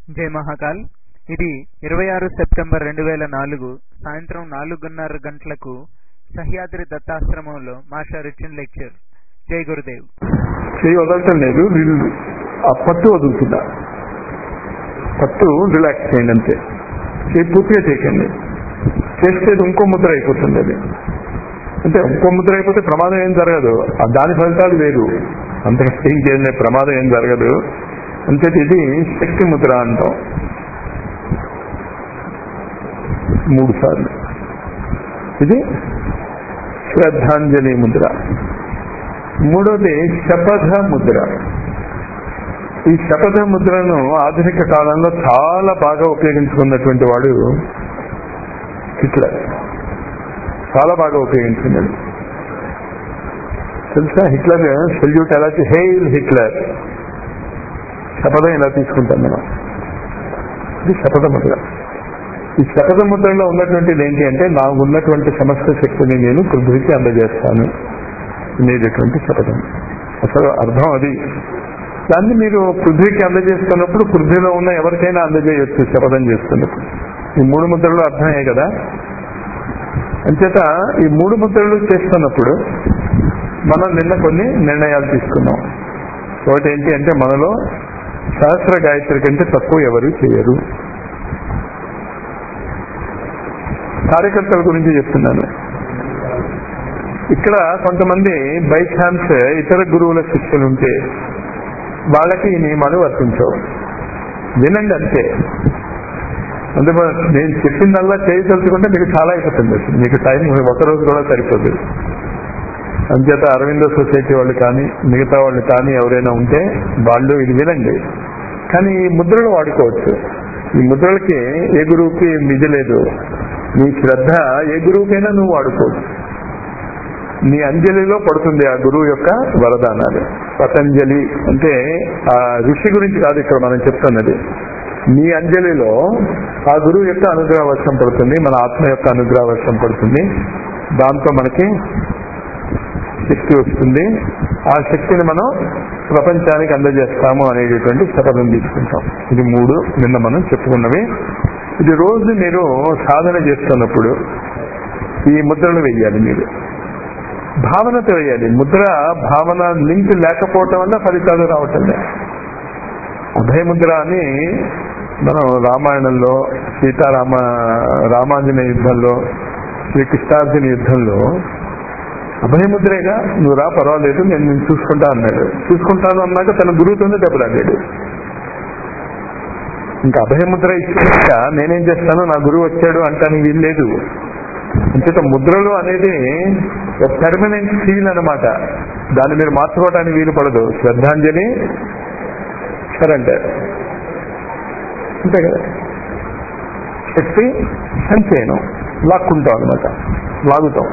జై మహాకాల్ ఇది ఇరవై ఆరు సెప్టెంబర్ రెండు వేల నాలుగు సాయంత్రం నాలుగున్నర గంటలకు సహ్యాద్రి దత్తాశ్రమంలో మాస్టర్ ఇచ్చిన లెక్చర్ జై గురుదేవ్ చేయి వదలటం లేదు రిల్- ఆ పట్టు వదులుతుందా పట్టు రిలాక్స్ చేయండి అంతే చేయి పూర్తిగా చేయకండి చేస్తే అది ఇంకో ముద్ర అయిపోతుంది అది అంటే ఇంకో ముద్ర అయిపోతే ప్రమాదం ఏం జరగదు ఆ దాని ఫలితాలు వేరు అంతకంటే ఏం చేయలే ప్రమాదం ఏం జరగదు అంతే ఇది శక్తి ముద్ర అంటాం మూడు సార్లు ఇది శ్రద్ధాంజలి ముద్ర మూడోది శపథ ముద్ర ఈ శపథ ముద్రను ఆధునిక కాలంలో చాలా బాగా ఉపయోగించుకున్నటువంటి వాడు హిట్లర్ చాలా బాగా ఉపయోగించుకున్నాడు తెలుసా హిట్లర్ సెల్యూట్ ఎలా హెయిల్ హిట్లర్ శపథం ఎలా తీసుకుంటాం మనం ఇది శపథ ముద్ర ఈ శపథ ముద్రలో ఉన్నటువంటిది ఏంటి అంటే నాకు ఉన్నటువంటి సమస్త శక్తిని నేను పృథ్వీకి అందజేస్తాను అనేటటువంటి శపథం అసలు అర్థం అది దాన్ని మీరు పృథ్వీకి అందజేస్తున్నప్పుడు పృథ్వీలో ఉన్న ఎవరికైనా అందజేయొచ్చు శపథం చేస్తున్నప్పుడు ఈ మూడు ముద్రలు అర్థమయ్యాయి కదా అంచేత ఈ మూడు ముద్రలు చేస్తున్నప్పుడు మనం నిన్న కొన్ని నిర్ణయాలు తీసుకున్నాం ఒకటి ఏంటి అంటే మనలో సహస్ర గాయత్రి కంటే తక్కువ ఎవరు చేయరు కార్యకర్తల గురించి చెప్తున్నాను ఇక్కడ కొంతమంది బై ఛాన్స్ ఇతర గురువుల శిష్యులు ఉంటే వాళ్ళకి ఈ నియమాలు వర్తించవు వినండి అంతే అంటే మన- నేను చెప్పిందల్లా చేయదలుచుకుంటే మీకు చాలా అయిపోతుంది అసలు. మీకు టైం ఒక రోజు కూడా సరిపోదు అంచేత అరవిందో సొసైటీ వాళ్ళు కానీ మిగతా వాళ్ళు కానీ ఎవరైనా ఉంటే వాళ్ళు ఇది వినండి కానీ ఈ ముద్రలు వాడుకోవచ్చు ఈ ముద్రలకి ఏ గురువుకి విధి లేదు నీ శ్రద్ధ ఏ గురువుకైనా నువ్వు వాడుకోవచ్చు నీ అంజలిలో పడుతుంది ఆ గురువు యొక్క వరదానాలు పతంజలి అంటే ఆ ఋషి గురించి కాదు ఇక్కడ మనం చెప్తున్నది నీ అంజలిలో ఆ గురువు యొక్క అనుగ్రహ వర్షం పడుతుంది మన ఆత్మ యొక్క అనుగ్రహ వర్షం పడుతుంది దాంతో మనకి శక్తి వస్తుంది ఆ శక్తిని మనం ప్రపంచానికి అందజేస్తాము అనేటటువంటి శపథం తీసుకుంటాం ఇది మూడు నిన్న మనం చెప్పుకున్నవి ఇది రోజు మీరు సాధన చేస్తున్నప్పుడు ఈ ముద్రలు వెయ్యాలి మీరు భావనతో వేయాలి ముద్ర భావన లింక్ లేకపోవటం వల్ల ఫలితాలు రావటం లేదు అభయముద్ర అని మనం రామాయణంలో సీతారామ రామాంజనేయ యుద్ధంలో శ్రీకృష్ణార్జున యుద్ధంలో అభయముద్రేగా నువ్వు రా పర్వాలేదు నేను నేను చూసుకుంటా అన్నాడు చూసుకుంటాను అన్నాక తన గురువుతోనే దెబ్బలాడాడు ఇంకా అభయముద్ర ఇచ్చాక నేనేం చేస్తాను నా గురువు వచ్చాడు అంటానికి వీలు లేదు అంచేత ముద్రలు అనేది ఒక పర్మనెంట్ సీల్ అన్నమాట దాన్ని మీరు మార్చుకోవడానికి వీలు పడదు శ్రద్ధాంజలి సరెండర్ అంతే కదా శక్తి సంచయనం లాక్కుంటాం అనమాట లాగుతాం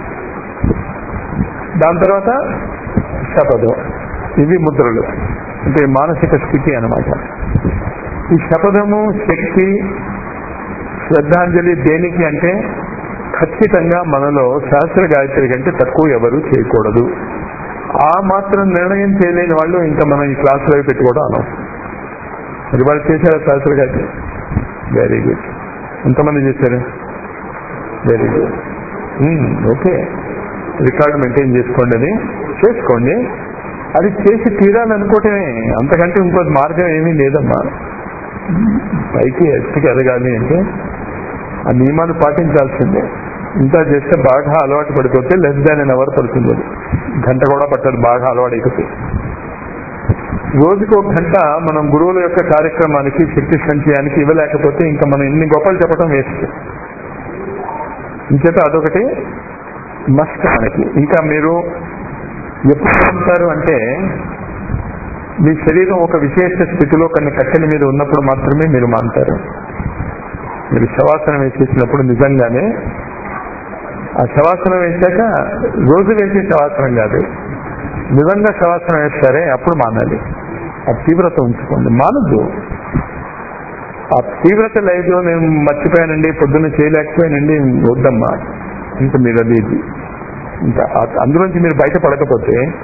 దాని తర్వాత శపథం ఇవి ముద్రలు అంటే మానసిక స్థితి అన్నమాట ఈ శపథము శక్తి శ్రద్ధాంజలి దేనికి అంటే ఖచ్చితంగా మనలో శాస్త్ర గాయత్రి కంటే తక్కువ ఎవరు చేయకూడదు ఆ మాత్రం నిర్ణయం చేయలేని వాళ్ళు ఇంకా మనం ఈ క్లాసులో పెట్టుకోవడం అనవసరం మరి వాళ్ళు చేశారా శాస్త్ర గాయత్రి వెరీ గుడ్ ఎంతమంది చేశారు very good okay record maintain చేసుకోండి అది చేసుకోండి అది చేసి తీరాలనుకోవటమే అంతకంటే ఇంకో మార్గం ఏమీ లేదమ్మా పైకి ఎత్తుకి ఎదగాలి అంటే ఆ నియమాలు పాటించాల్సిందే ఇంత చేస్తే బాగా అలవాటు పడిపోతే లెస్ దాన్ అన్ అవర్ పడుతుంది అది గంట కూడా పట్టదు బాగా అలవాటు అయిపోతే రోజుకు ఒక గంట మనం గురువుల యొక్క కార్యక్రమానికి శక్తి సంచయానికి ఇవ్వలేకపోతే ఇంకా మనం ఎన్ని గొప్పలు చెప్పడం వేస్ట్ ఇంచేత అదొకటి మస్ట్ మనకి ఇంకా మీరు ఎప్పుడు ఉంటారు అంటే మీ శరీరం ఒక విశేష స్థితిలో కొన్ని కట్టెల మీద ఉన్నప్పుడు మాత్రమే మీరు మాంటారు మీరు శవాసనం వేసేసినప్పుడు నిజంగానే ఆ శవాసనం వేసాక రోజు వేసే శవాసనం కాదు నిజంగా శవాసనం వేస్తారే అప్పుడు మానాలి ఆ తీవ్రత ఉంచుకోండి మానద్దు ఆ తీవ్రత లేదు నేను మర్చిపోయానండి పొద్దున్న చేయలేకపోయానండి వద్దమ్మా ఇంకా మీరు అది ఇంకా ఆ- అందులోంచి మీరు బయటపడకపోతే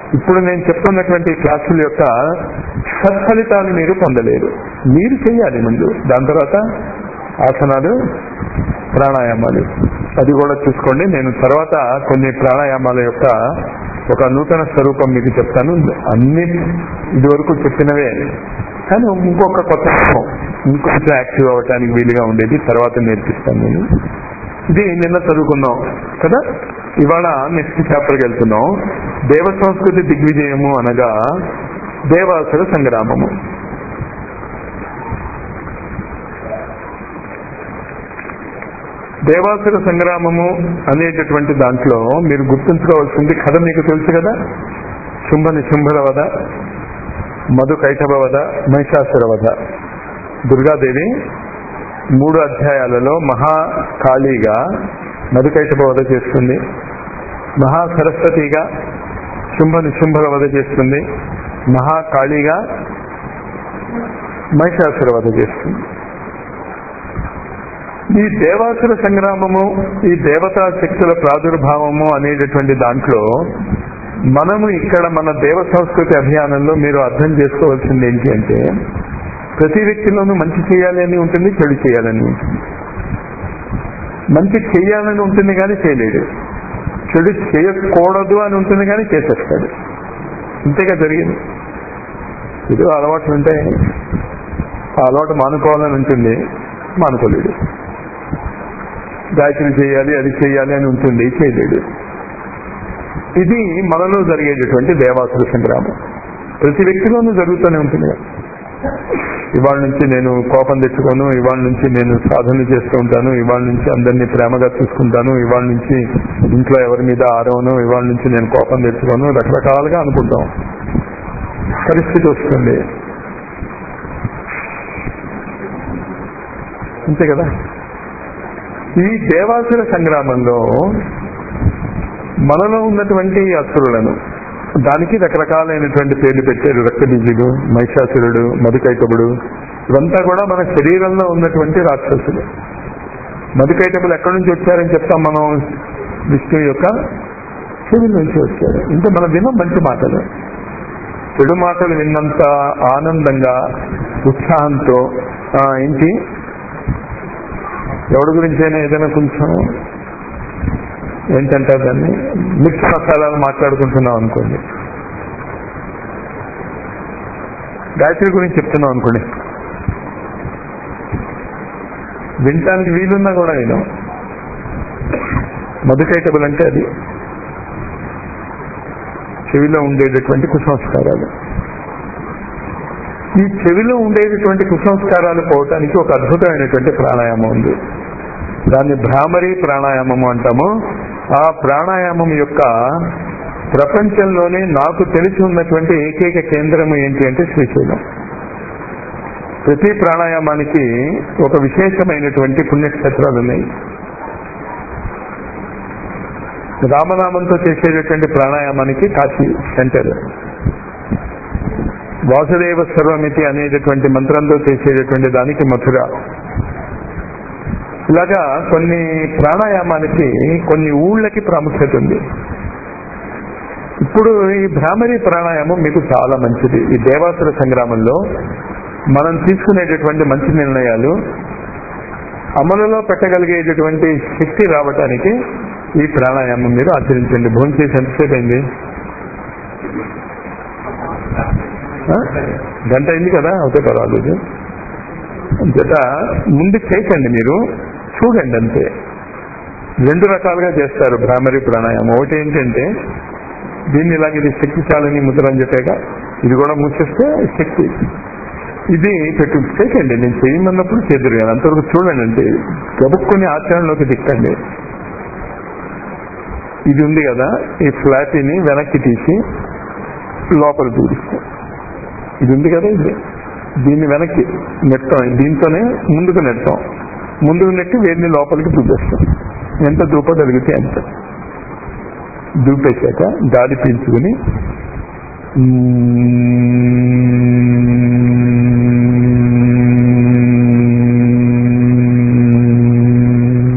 ఇప్పుడు నేను చెప్తున్నటువంటి క్లాసుల యొక్క సత్ఫలితాలు మీరు పొందలేరు మీరు చేయాలి ముందు దాని తర్వాత ఆసనాలు ప్రాణాయామాలు అది కూడా చూసుకోండి నేను తర్వాత కొన్ని ప్రాణాయామాల యొక్క ఒక నూతన స్వరూపం మీకు చెప్తాను అన్ని ఇదివరకు చెప్పినవే కానీ ఇంకొక కొత్త రూపం ఇంకొంచెం యాక్టివ్ అవ్వటానికి వీలుగా ఉండేది తర్వాత నేర్పిస్తాను నేను ఇది నిన్న చదువుకున్నాం కదా ఇవాళ నెక్స్ట్ చాప్టర్కి వెళ్తున్నాం దేవ సంస్కృతి దిగ్విజయము అనగా దేవాసుర సంగ్రామము దేవాసుర సంగ్రామము అనేటటువంటి దాంట్లో మీరు గుర్తుంచుకోవాల్సింది కథ మీకు తెలుసు కదా శుంభ నిశుంభల వధ మధు కైటభ వధ మహిషాసుర వధ దుర్గాదేవి మూడు అధ్యాయాలలో మహాకాళిగా మధుకైటభ వధ చేస్తుంది మహా సరస్వతిగా శుంభ నిశుంభల వధ చేస్తుంది మహాకాళిగా మహిషాసుర వధ చేస్తుంది ఈ దేవాసుర సంగ్రామము ఈ దేవతా శక్తుల ప్రాదుర్భావము అనేటటువంటి దాంట్లో మనము ఇక్కడ మన దేవ సంస్కృతి అభియానంలో మీరు అర్థం చేసుకోవాల్సింది ఏంటి అంటే ప్రతి వ్యక్తిలోనూ మంచి చేయాలి అని ఉంటుంది చెడు చేయాలని ఉంటుంది మంచి చేయాలని ఉంటుంది కానీ చేయలేడు చెడు చేయకూడదు అని ఉంటుంది కానీ చేసేస్తాడు ఇంతేగా జరిగింది ఇది అలవాట్లు ఉంటాయి ఆ అలవాటు మానుకోవాలని ఉంటుంది మానుకోలేడు గాయత్రి చేయాలి అది చేయాలి అని ఉంటుంది చేయలేడు ఇది మనలో జరిగేటటువంటి దేవాసుల సంగ్రామం ప్రతి వ్యక్తిలోనూ జరుగుతూనే ఉంటుంది ఇవాళ నుంచి నేను కోపం తెచ్చుకోను ఇవాళ నుంచి నేను సాధనలు చేస్తూ ఉంటాను ఇవాళ నుంచి అందరినీ ప్రేమగా చూసుకుంటాను ఇవాళ నుంచి ఇంట్లో ఎవరి మీద ఆరవను ఇవాళ నుంచి నేను కోపం తెచ్చుకోను రకరకాలుగా అనుకుంటాం పరిస్థితి వస్తుంది అంతే కదా ఈ దేవాసుర సంగ్రామంలో మనలో ఉన్నటువంటి అసురులను దానికి రకరకాలైనటువంటి పేర్లు పెట్టారు రక్తబీజుడు మహిషాసురుడు మధుకైటబుడు ఇవంతా కూడా మన శరీరంలో ఉన్నటువంటి రాక్షసులు మధుకైటబులు ఎక్కడి నుంచి వచ్చారని చెప్తాం మనం విష్ణు యొక్క చెవి నుంచి వచ్చారు ఇంకా మనం వినం మంచి మాటలు చెడు మాటలు విన్నంత ఆనందంగా ఉత్సాహంతో ఆ, ఏంటి ఎవరి గురించైనా ఏదైనా కొంచెం ఏంటంటారు దాన్ని మిక్స్ మసాలాలు మాట్లాడుకుంటున్నాం అనుకోండి గాయత్రి గురించి చెప్తున్నాం అనుకోండి వినటానికి వీలున్నా కూడా నేను మధుకైటబుల్ అంటే అది చెవిలో ఉండేటటువంటి కుసంస్కారాలు ఈ చెవిలో ఉండేటటువంటి కుసంస్కారాలు పోవటానికి ఒక అద్భుతమైనటువంటి ప్రాణాయామం ఉంది దాన్ని భ్రామరి ప్రాణాయామము అంటాము ఆ ప్రాణాయామం యొక్క ప్రపంచంలోనే నాకు తెలిసి ఉన్నటువంటి ఏకైక కేంద్రం ఏంటి అంటే శ్రీశైలం ప్రతి ప్రాణాయామానికి ఒక విశేషమైనటువంటి పుణ్యక్షేత్రాలు ఉన్నాయి రామనామంతో చేసేటటువంటి ప్రాణాయామానికి కాశీ సెంటర్ వాసుదేవ సర్వమితి అనేటటువంటి మంత్రంతో చేసేటటువంటి దానికి మథుర ఇలాగా కొన్ని ప్రాణాయామానికి కొన్ని ఊళ్ళకి ప్రాముఖ్యత ఉంది ఇప్పుడు ఈ భ్రామరి ప్రాణాయామం మీకు చాలా మంచిది ఈ దేవాసుర సంగ్రామంలో మనం తీసుకునేటటువంటి మంచి నిర్ణయాలు అమలులో పెట్టగలిగేటటువంటి శక్తి రావటానికి ఈ ప్రాణాయామం మీరు ఆచరించండి భోజనం చేసి ఎంతసేపు అయింది ఆ? గంట అయింది కదా అవుతే పర్వాలేదు జత ముందు చేసండి మీరు చూడండి అంతే రెండు రకాలుగా చేస్తారు భ్రామరి ప్రాణాయామం ఒకటి ఏంటంటే దీన్ని ఇలాగ ఇది శక్తిశాలని ముద్ర అని చెప్పాక ఇది కూడా మూసేస్తే శక్తి ఇది పెట్టు చేయండి నేను చేయమన్నప్పుడు చేద్దరు కానీ అంతవరకు చూడండి అంటే గబుక్కుని ఆచరణలోకి దిక్కండి ఇది ఉంది కదా ఈ ఫ్లాటీని వెనక్కి తీసి లోపల దూరిస్తాం ఇది ఉంది కదా ఇది దీన్ని వెనక్కి నెట్టాం దీంతోనే ముందుకు నెట్టాం ముందుకు నెట్టి వేడిని లోపలికి దూపేస్తాం ఎంత దూపగలిగితే అంత దూపేశాక గాలి పీల్చుకుని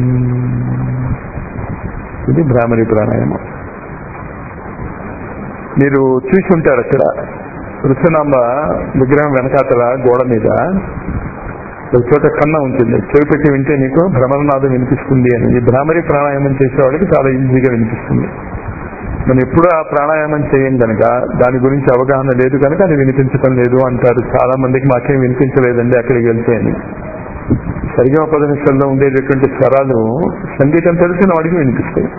ఇది భ్రామరి ప్రాణాయామం మీరు చూసి ఉంటారు అక్కడ రుసనాంబ విగ్రహం వెనకాతల గోడ మీద ఒక చోట కన్నా ఉంటుంది చెవి పెట్టి వింటే నీకు భ్రమరనాదం వినిపిస్తుంది అని ఈ భ్రామరి ప్రాణాయామం చేసేవాడికి చాలా ఈజీగా వినిపిస్తుంది మనం ఎప్పుడు ఆ ప్రాణాయామం చేయం కనుక దాని గురించి అవగాహన లేదు కనుక అది వినిపించడం లేదు అంటారు చాలా మందికి మాకేం వినిపించలేదండి అక్కడికి వెళ్తే అని సరిగా పదనిష్టంలో ఉండేటటువంటి స్వరాలు సంగీతం తెలిసిన వాడికి వినిపిస్తాయి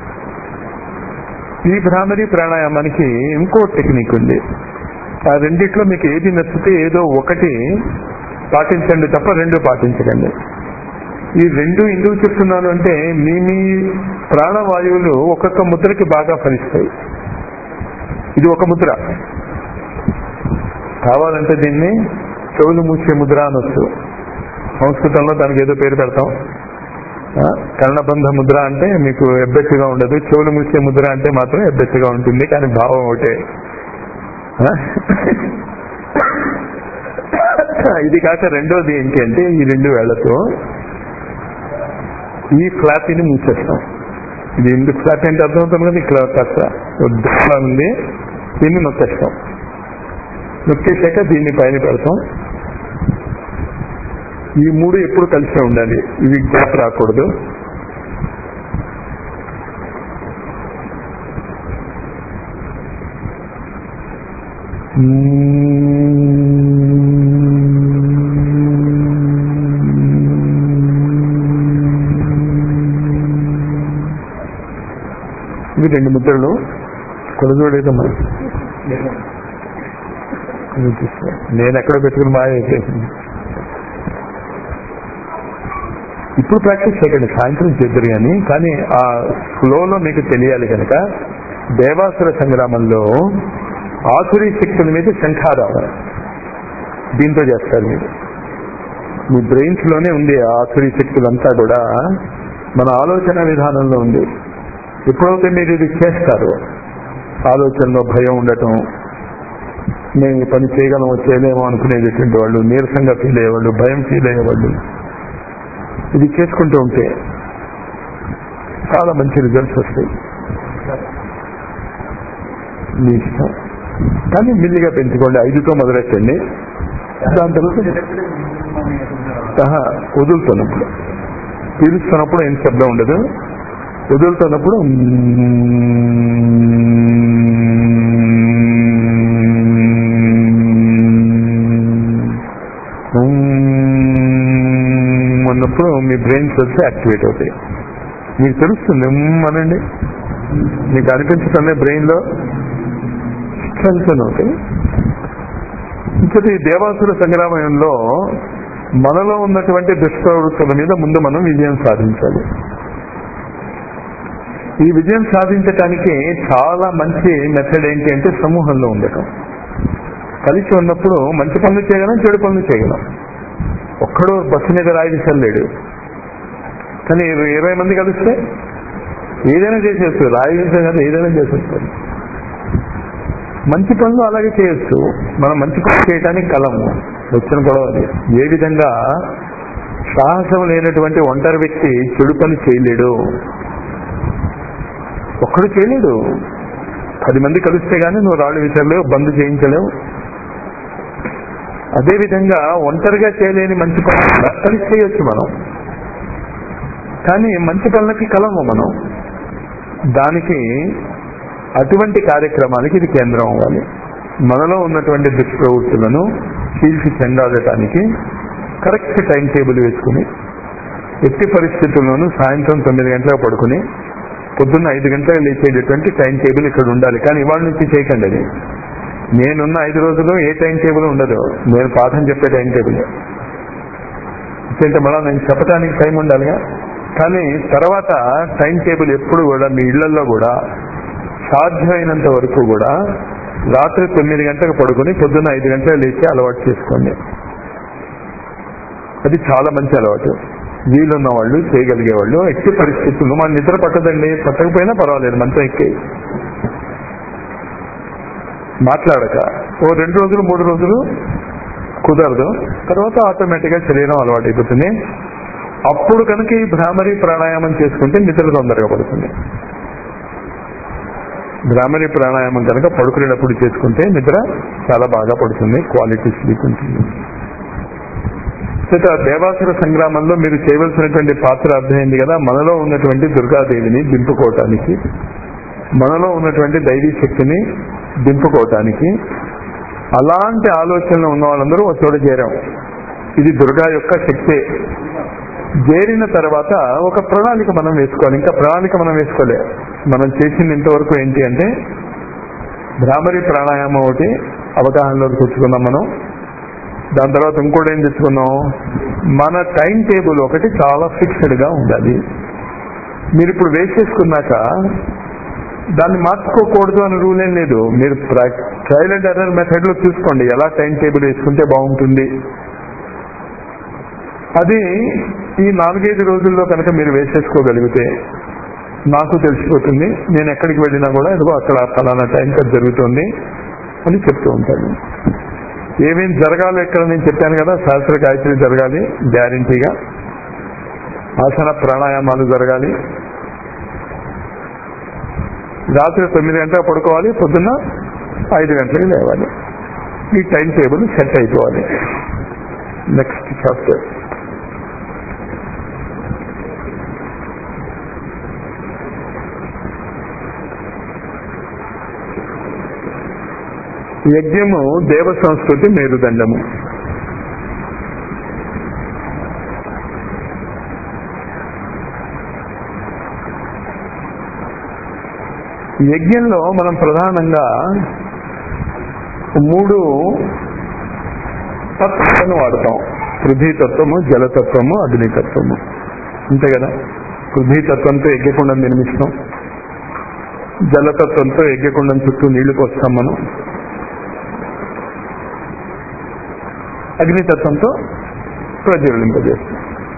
ఈ భ్రామరి ప్రాణాయామానికి ఇంకో టెక్నిక్ ఉంది ఆ రెండిట్లో మీకు ఏది నచ్చితే ఏదో ఒకటి పాటించండి తప్ప రెండు పాటించకండి ఈ రెండు ఎందుకు చెప్తున్నాను అంటే మీ మీ ప్రాణవాయువులు ఒక్కొక్క ముద్రకి బాగా ఫలిస్తాయి ఇది ఒక ముద్ర కావాలంటే దీన్ని చెవులు మూసే ముద్ర అనొచ్చు సంస్కృతంలో దానికి ఏదో పేరు పెడతాం ఆ, కర్ణబంధ ముద్ర అంటే మీకు ఎబ్బెట్టుగా ఉండదు చెవులు మూసే ముద్ర అంటే మాత్రం ఎబ్బెట్టుగా ఉంటుంది కానీ భావం ఒకటే ఆ? ఇది కాక రెండోది ఏంటి అంటే ఈ రెండు వేళ్లతో ఈ ఫ్లాపీని మూసేస్తాం ఇది ఎందుకు ఫ్లాపీ అంటే అర్థమవుతుంది కదా ఇక్కడ కాస్త ఉద్దగా ఉంది దీన్ని నొక్కేస్తాం నొక్కేసాక దీన్ని పైన పెడతాం ఈ మూడు ఎప్పుడు కలిసే ఉండాలి ఇవి గ్యాప్ రాకూడదు ఇవి రెండు ముద్రలు కొలజోడేదమ్మా నేను ఎక్కడ పెట్టుకుని మాయ అయిపోయింది ఇప్పుడు ప్రాక్టీస్ చేయకండి సాయంత్రం చేద్దరు కానీ కానీ ఆ ఫ్లోలో మీకు తెలియాలి కనుక దేవాసుర సంగ్రామంలో ఆసురీ శక్తుల మీద శంఖారావం దీంతో చేస్తారు మీరు మీ బ్రెయిన్స్ లోనే ఉంది ఆ ఆసురీ శక్తులంతా కూడా మన ఆలోచన విధానంలో ఉంది ఎప్పుడైతే మీరు ఇది చేస్తారు ఆలోచనలో భయం ఉండటం మేము ఈ పని చేయగలమో చేయలేమో అనుకునేటటువంటి వాళ్ళు నీరసంగా ఫీల్ అయ్యేవాళ్ళు భయం ఫీల్ అయ్యేవాళ్ళు ఇది చేసుకుంటూ ఉంటే చాలా మంచి రిజల్ట్స్ వస్తాయి మీ ఇష్టం కానీ మిల్లిగా పెంచుకోండి ఐదుతో మొదలెట్టండి దాని తర్వాత ఆహా, వదులుతున్నప్పుడు పీలుస్తున్నప్పుడు ఏం శబ్దం ఉండదు వదులుతున్నప్పుడు అన్నప్పుడు మీ బ్రెయిన్ సెల్స్ యాక్టివేట్ అవుతాయి మీకు తెలుస్తుంది ఉమ్ అనండి మీకు అనిపించటమే బ్రెయిన్ లో స్ట్రెంగ్ అవుతాయి ఇంకటి దేవాసుర సంగ్రామయంలో మనలో ఉన్నటువంటి దుష్ప్రవృత్తుల మీద ముందు మనం విజయం సాధించాలి ఈ విజయం సాధించటానికి చాలా మంచి మెథడ్ ఏంటి అంటే సమూహంలో ఉండటం కలిసి ఉన్నప్పుడు మంచి పనులు చేయగలం చెడు పనులు చేయగలం ఒక్కడు బస్సు మీద రాయి విసరలేడు కానీ ఇరవై- ఇరవై మంది కలిస్తే ఏదైనా చేసేస్తారు రాయి విసరం కదా ఏదైనా చేసేస్తారు మంచి పనులు అలాగే చేయొచ్చు మనం మంచి పనులు చేయడానికి కలము వచ్చిన గొడవ అది. ఏ విధంగా సాహసం లేనటువంటి ఒంటరి వ్యక్తి చెడు పని చేయలేడు ఒక్కడు చేయలేడు పది మంది కలిస్తే గానీ నువ్వు రాళ్ళు విసరలేవు బంద్ చేయించలేవు అదేవిధంగా ఒంటరిగా చేయలేని మంచి పనులు కూడా కలిసి చేయొచ్చు మనం కానీ మంచి పనులకి కలము మనం దానికి అటువంటి కార్యక్రమానికి ఇది కేంద్రం అవ్వాలి మనలో ఉన్నటువంటి దుష్ప్రవృత్తులను చీల్చి చెందాడటానికి కరెక్ట్ టైం టేబుల్ వేసుకుని ఎట్టి పరిస్థితుల్లోనూ సాయంత్రం తొమ్మిది గంటలకు పడుకుని పొద్దున్న ఐదు గంటలకు లేచేటటువంటి టైం టేబుల్ ఇక్కడ ఉండాలి కానీ ఇవాళ నుంచి చేయకండి అది నేనున్న ఐదు రోజులు ఏ టైం టేబుల్ ఉండదు నేను పాఠం చెప్పే టైం టేబుల్ ఎందుకంటే మళ్ళా నేను చెప్పడానికి టైం ఉండాలిగా కానీ తర్వాత టైం టేబుల్ ఎప్పుడు కూడా మీ ఇళ్లలో కూడా సాధ్యమైనంత వరకు కూడా రాత్రి తొమ్మిది గంటలకు పడుకుని పొద్దున్న ఐదు గంటలకు లేచి అలవాటు చేసుకోండి అది చాలా మంచి అలవాటు వీలున్న వాళ్ళు చేయగలిగే వాళ్ళు ఎట్టి పరిస్థితుల్లో మన నిద్ర పట్టదండి పట్టకపోయినా పర్వాలేదు మంచం ఎక్కి మాట్లాడక ఓ రెండు రోజులు మూడు రోజులు కుదరదు తర్వాత ఆటోమేటిక్ గా శరీరం అలవాటు అయిపోతుంది అప్పుడు కనుక ఈ భ్రామరి ప్రాణాయామం చేసుకుంటే నిద్ర తొందరగా పడుతుంది భ్రామరి ప్రాణాయామం కనుక పడుకునేటప్పుడు చేసుకుంటే నిద్ర చాలా బాగా పడుతుంది క్వాలిటీ స్లీప్ ఉంటుంది చేత దేవాసుర సంగ్రామంలో మీరు చేయవలసినటువంటి పాత్ర అర్థమైంది కదా మనలో ఉన్నటువంటి దుర్గాదేవిని దింపుకోవటానికి మనలో ఉన్నటువంటి దైవీ శక్తిని దింపుకోవటానికి అలాంటి ఆలోచనలు ఉన్న వాళ్ళందరూ ఒక చోట చేరాం ఇది దుర్గా యొక్క శక్తే చేరిన తర్వాత ఒక ప్రణాళిక మనం వేసుకోవాలి ఇంకా ప్రణాళిక మనం వేసుకోలే మనం చేసింది ఇంతవరకు ఏంటి అంటే భ్రామరి ప్రాణాయామం ఒకటి అవగాహనలోకి తెచ్చుకున్నాం మనం దాని తర్వాత ఇంకోటి ఏం తెచ్చుకున్నాం మన టైం టేబుల్ ఒకటి చాలా ఫిక్స్డ్ గా ఉండాలి మీరు ఇప్పుడు వేసేసుకున్నాక దాన్ని మార్చుకోకూడదు అని రూల్ ఏం లేదు మీరు ట్రయల్ అండ్ ఎర్రర్ మెథడ్ లో చూసుకోండి ఎలా టైం టేబుల్ వేసుకుంటే బాగుంటుంది అది ఈ నాలుగైదు రోజుల్లో కనుక మీరు వేసేసుకోగలిగితే నాకు తెలిసిపోతుంది నేను ఎక్కడికి వెళ్ళినా కూడా ఇదిగో అక్కడ ఫలానా టైం కట్ జరుగుతుంది అని చెప్తూ ఉంటాను ఏమేం జరగాలో ఇక్కడ నేను చెప్పాను కదా శాస్త్ర గాయత్రి జరగాలి గ్యారంటీగా ఆసన ప్రాణాయామాలు జరగాలి రాత్రి తొమ్మిది గంటలకు పడుకోవాలి పొద్దున్న ఐదు గంటలకు లేవాలి ఈ టైం టేబుల్ సెట్ అయిపోవాలి నెక్స్ట్ చాప్టర్ యజ్ఞము దేవ సంస్కృతి మేరుదండము యజ్ఞంలో మనం ప్రధానంగా మూడు తత్వాలను వాడతాం పృథ్వీతత్వము జలతత్వము అగ్నితత్వము అంతే కదా పృథ్వీతత్వంతో యజ్ఞకుండం నిర్మిస్తాం జలతత్వంతో యజ్ఞకుండం చుట్టూ నీళ్లు పోస్తాం మనం అగ్నితత్వంతో ప్రజ్వలింపజేస్తాం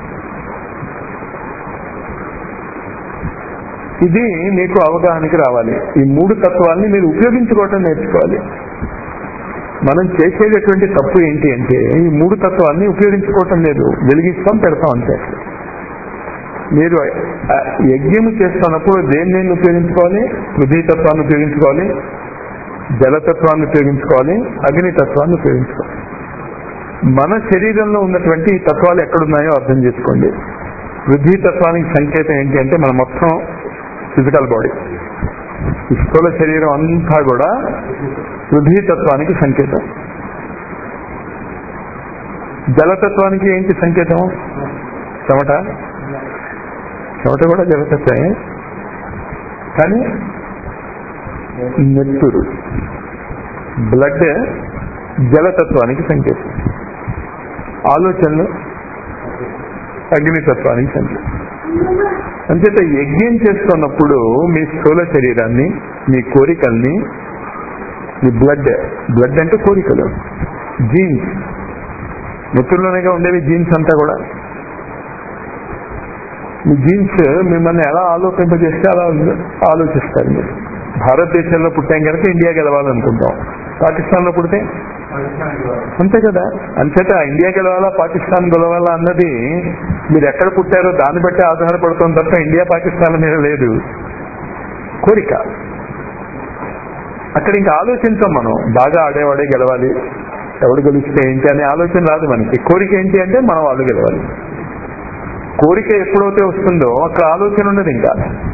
ఇది మీకు అవగాహనకి రావాలి ఈ మూడు తత్వాల్ని మీరు ఉపయోగించుకోవటం నేర్చుకోవాలి మనం చేసేటటువంటి తప్పు ఏంటి అంటే ఈ మూడు తత్వాల్ని ఉపయోగించుకోవటం లేదు వెలిగిస్తాం పెడతాం అంతే మీరు ఆ, యజ్ఞం చేస్తున్నప్పుడు దేన్ని దేన్ని ఉపయోగించుకోవాలి పృథ్వీ తత్వాన్ని ఉపయోగించుకోవాలి జలతత్వాన్ని ఉపయోగించుకోవాలి అగ్నితత్వాన్ని ఉపయోగించుకోవాలి మన శరీరంలో ఉన్నటువంటి ఈ తత్వాలు ఎక్కడున్నాయో అర్థం చేసుకోండి పృథ్వీ తత్వానికి సంకేతం ఏంటి అంటే మన మొత్తం ఫిజికల్ బాడీ ఈ స్థూల శరీరం అంతా కూడా పృథ్వీ తత్వానికి సంకేతం జలతత్వానికి ఏంటి సంకేతం చెమట చెమట కూడా జలతత్వమే కానీ నెత్తురు బ్లడ్ జలతత్వానికి సంకేతం ఆలోచనలు అగ్నితత్వానికి సంకేతం అంచేత యజ్ఞం చేస్తున్నప్పుడు మీ స్థూల శరీరాన్ని మీ కోరికల్ని మీ బ్లడ్ బ్లడ్ అంటే కోరికలు జీన్స్ నెత్తుల్లోనేగా ఉండేవి జీన్స్ అంతా కూడా మీ జీన్స్ మిమ్మల్ని ఎలా ఆలోచింపజేస్తే అలా ఆలోచిస్తారు మీరు భారతదేశంలో పుట్టాం కనుక ఇండియా గెలవాలనుకుంటాం పాకిస్తాన్ లో పుడితే అంతే కదా అంచేత ఇండియా గెలవాలా పాకిస్తాన్ గెలవాలా అన్నది మీరు ఎక్కడ పుట్టారో దాన్ని బట్టి ఆధారపడుతుంది తప్ప ఇండియా పాకిస్తాన్ మీద లేదు కోరిక అక్కడ ఇంకా ఆలోచించాం మనం బాగా ఆడేవాడే గెలవాలి ఎవడు గెలిస్తే ఏంటి అనే ఆలోచన రాదు మనకి కోరిక ఏంటి అంటే మనం వాళ్ళు గెలవాలి కోరిక ఎప్పుడైతే వస్తుందో అక్కడ ఆలోచన ఉండదు ఇంకా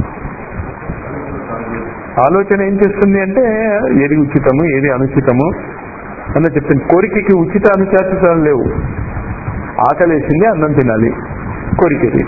ఆలోచన ఏం చేస్తుంది అంటే ఏది ఉచితము ఏది అనుచితము అన్న చెప్పింది కోరికకి ఉచిత అనుచాచితాలు లేవు ఆకలేసింది అన్నం తినాలి కోరికది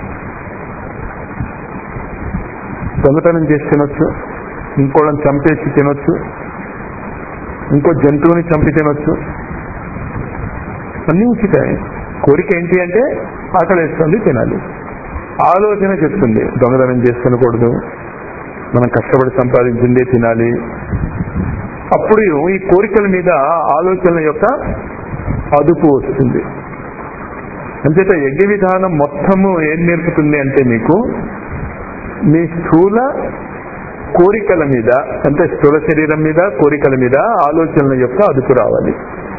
దొంగతనం చేసి తినొచ్చు ఇంకోళ్ళని చంపేసి తినొచ్చు ఇంకో జంతువుని చంపి తినొచ్చు అన్నీ ఉచితమే కోరిక ఏంటి అంటే ఆకలేస్తుంది తినాలి ఆలోచన చెప్తుంది దొంగతనం చేసి తినకూడదు మనం కష్టపడి సంపాదించిందే తినాలి అప్పుడు ఈ కోరికల మీద ఆలోచనల యొక్క అదుపు వస్తుంది అంచేత యజ్ఞ విధానం మొత్తము ఏం నేర్పుతుంది అంటే మీకు మీ స్థూల కోరికల మీద అంటే స్థూల శరీరం మీద కోరికల మీద ఆలోచనల యొక్క అదుపు రావాలి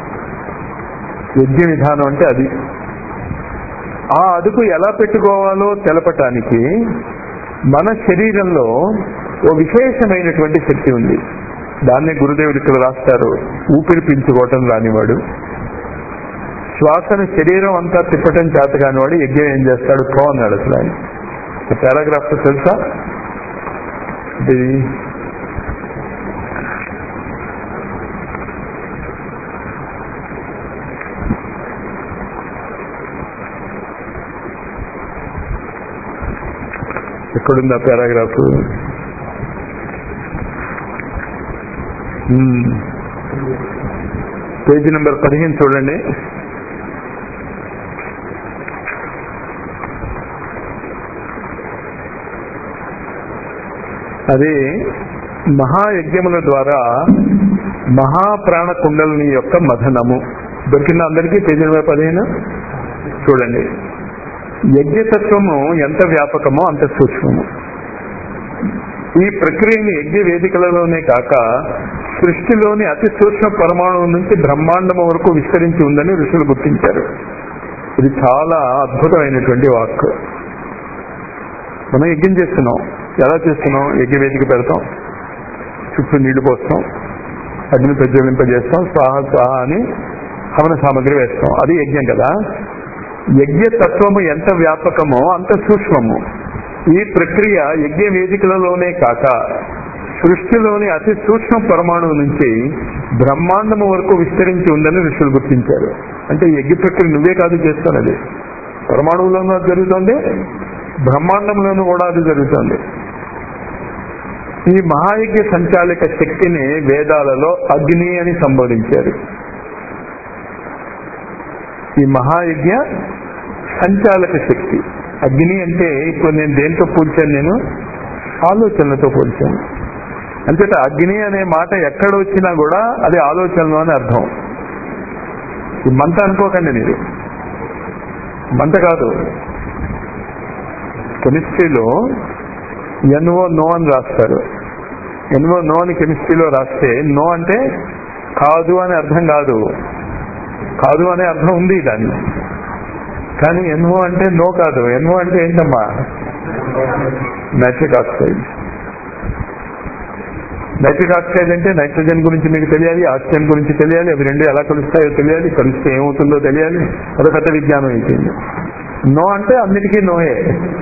యజ్ఞ విధానం అంటే అది ఆ అదుపు ఎలా పెట్టుకోవాలో తెలపటానికి మన శరీరంలో ఓ విశేషమైనటువంటి శక్తి ఉంది దాన్నే గురుదేవుడు ఇక్కడ రాస్తారు ఊపిరి పీల్చుకోవటం రానివాడు శ్వాసను శరీరం అంతా తిప్పటం చేత కానివాడు యజ్ఞం ఏం చేస్తాడు పో అన్నాడు అసలు ఆయన పారాగ్రాఫ్ తెలుసా ఇది ఎక్కడుంది ఆ పారాగ్రాఫ్ పేజీ నెంబర్ పదిహేను చూడండి అది మహాయజ్ఞముల ద్వారా మహాప్రాణ కుండలిని యొక్క మథనము దొరికింది అందరికీ పేజీ నెంబర్ పదిహేను చూడండి యజ్ఞతత్వము ఎంత వ్యాపకమో అంత సూక్ష్మము ఈ ప్రక్రియని యజ్ఞ వేదికలలోనే కాక సృష్టిలోని అతి సూక్ష్మ పరమాణువు నుంచి బ్రహ్మాండము వరకు విస్తరించి ఉందని ఋషులు గుర్తించారు ఇది చాలా అద్భుతమైనటువంటి వాక్ మనం యజ్ఞం చేస్తున్నాం ఎలా చేస్తున్నాం యజ్ఞ వేదిక పెడతాం చుట్టూ నీళ్లు పోస్తాం అగ్ని ప్రజ్వలింపజేస్తాం స్వాహ స్వాహ అని హవన సామగ్రి వేస్తాం అది యజ్ఞం కదా యజ్ఞ తత్వము ఎంత వ్యాపకమో అంత సూక్ష్మము ఈ ప్రక్రియ యజ్ఞ వేదికలలోనే కాక సృష్టిలోని అతి సూక్ష్మ పరమాణువు నుంచి బ్రహ్మాండము వరకు విస్తరించి ఉందని ఋషులు గుర్తించారు అంటే యజ్ఞ ప్రక్రియ నువ్వే కాదు చేస్తున్నది పరమాణువులోనూ అది జరుగుతుంది బ్రహ్మాండంలోనూ కూడా అది జరుగుతుంది ఈ మహాయజ్ఞ సంచాలక శక్తిని వేదాలలో అగ్ని అని సంబోధించారు ఈ మహాయజ్ఞ సంచాలక శక్తి అగ్ని అంటే ఇప్పుడు నేను దేంతో పోల్చాను నేను ఆలోచనలతో పోల్చాను అంతేత అగ్ని అనే మాట ఎక్కడ వచ్చినా కూడా అది ఆలోచనలు అని అర్థం ఈ మంట అనుకోకండి మీరు మంట కాదు కెమిస్ట్రీలో ఎన్ఓ నో అని రాస్తారు ఎన్ఓ నో అని కెమిస్ట్రీలో రాస్తే నో అంటే కాదు అని అర్థం కాదు కాదు అనే అర్థం ఉంది దాన్ని కానీ ఎన్ఓ అంటే నో కాదు ఎన్ఓ అంటే ఏంటమ్మా నైట్రిక్ ఆక్సైడ్ నైట్రిక్ ఆక్సైడ్ అంటే నైట్రోజన్ గురించి మీకు తెలియాలి ఆక్సిజన్ గురించి తెలియాలి అవి రెండు ఎలా కలుస్తాయో తెలియాలి కలిస్తే ఏమవుతుందో తెలియాలి అదొక పెద్ద విజ్ఞానం అయిపోయింది నో అంటే అన్నిటికీ నోయే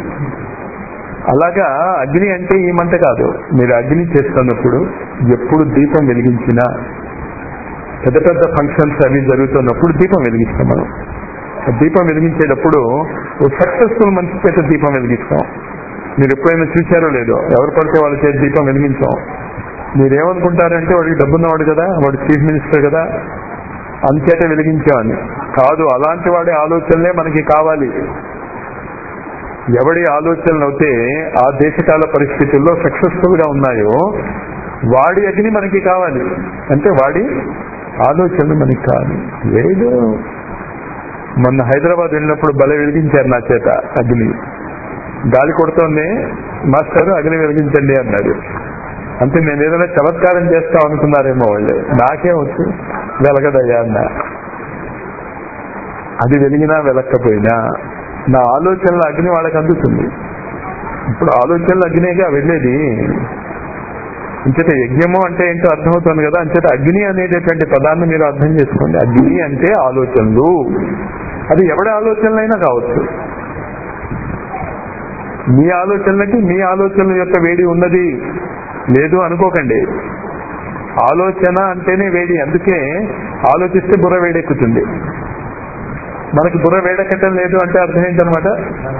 అలాగా అగ్ని అంటే ఈ మంట కాదు మీరు అగ్ని చేస్తున్నప్పుడు ఎప్పుడు దీపం వెలిగించినా పెద్ద పెద్ద ఫంక్షన్స్ అవి జరుగుతున్నప్పుడు దీపం వెలిగిస్తాం మనం ఆ దీపం వెలిగించేటప్పుడు ఓ సక్సెస్ఫుల్ మనిషి చేత దీపం వెలిగిస్తాం మీరు ఎప్పుడైనా చూశారో లేదో ఎవరు పడితే వాళ్ళ చేతి దీపం వెలిగించాం మీరేమనుకుంటారంటే వాడికి డబ్బున్నవాడు కదా వాడు చీఫ్ మినిస్టర్ కదా అంచేత వెలిగించామని కాదు అలాంటి వాడి ఆలోచనలే మనకి కావాలి ఎవడి ఆలోచనలు అయితే ఆ దేశకాల పరిస్థితుల్లో సక్సెస్ఫుల్ గా ఉన్నాయో వాడి అగ్ని మనకి కావాలి అంటే వాడి ఆలోచనలు మనకి కావాలి లేదు మొన్న హైదరాబాద్ వెళ్ళినప్పుడు బల వెలిగించారు నా చేత అగ్ని గాలి కొడుతోంది మాస్టర్ అగ్ని వెలిగించండి అన్నాడు అంటే నేను ఏదైనా చమత్కారం చేస్తా అనుకున్నారేమో వాళ్ళు నాకేం వచ్చు వెలగదయ్యా అన్న అది వెలిగినా వెలక్కపోయినా నా ఆలోచనల అగ్ని వాళ్ళకి అందుతుంది ఇప్పుడు ఆలోచనల అగ్నేగా వెళ్ళేది అంచేత యజ్ఞము అంటే ఏంటో అర్థమవుతుంది కదా అంచేత అగ్ని అనేటటువంటి పదాన్ని మీరు అర్థం చేసుకోండి అగ్ని అంటే ఆలోచనలు అది ఎవడి ఆలోచనలైనా కావచ్చు మీ ఆలోచనలకి మీ ఆలోచనల యొక్క వేడి ఉన్నది లేదు అనుకోకండి ఆలోచన అంటేనే వేడి అందుకే ఆలోచిస్తే బుర్ర వేడెక్కుతుంది మనకి బుర్ర వేడెక్కటం లేదు అంటే అర్థం ఏంటనమాట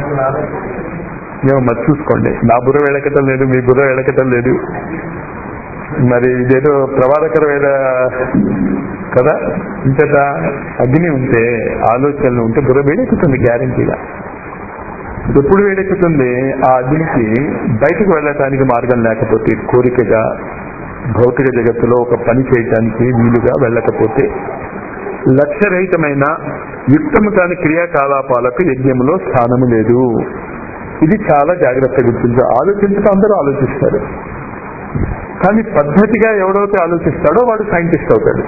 మేము మరి చూసుకోండి నా బుర్ర వేడెక్కటం లేదు మీ బుర్ర వేడెక్కటం లేదు మరి ఇదేదో ప్రమాదకరమైన కదా ఇంతట అగ్ని ఉంటే ఆలోచనలు ఉంటే బుర్ర వేడెక్కుతుంది గ్యారంటీగా ఎప్పుడు వేడెక్కుతుంది ఆ అగ్నికి బయటకు వెళ్ళటానికి మార్గం లేకపోతే కోరికగా భౌతిక జగత్తులో ఒక పని చేయటానికి వీలుగా వెళ్ళకపోతే లక్ష్యరహితమైన యుక్తము కాని క్రియాకలాపాలకు యజ్ఞంలో స్థానము లేదు ఇది చాలా జాగ్రత్త గుర్తించు ఆలోచించడం అందరూ ఆలోచిస్తారు కానీ పద్ధతిగా ఎవడైతే ఆలోచిస్తాడో వాడు సైంటిస్ట్ అవుతాడు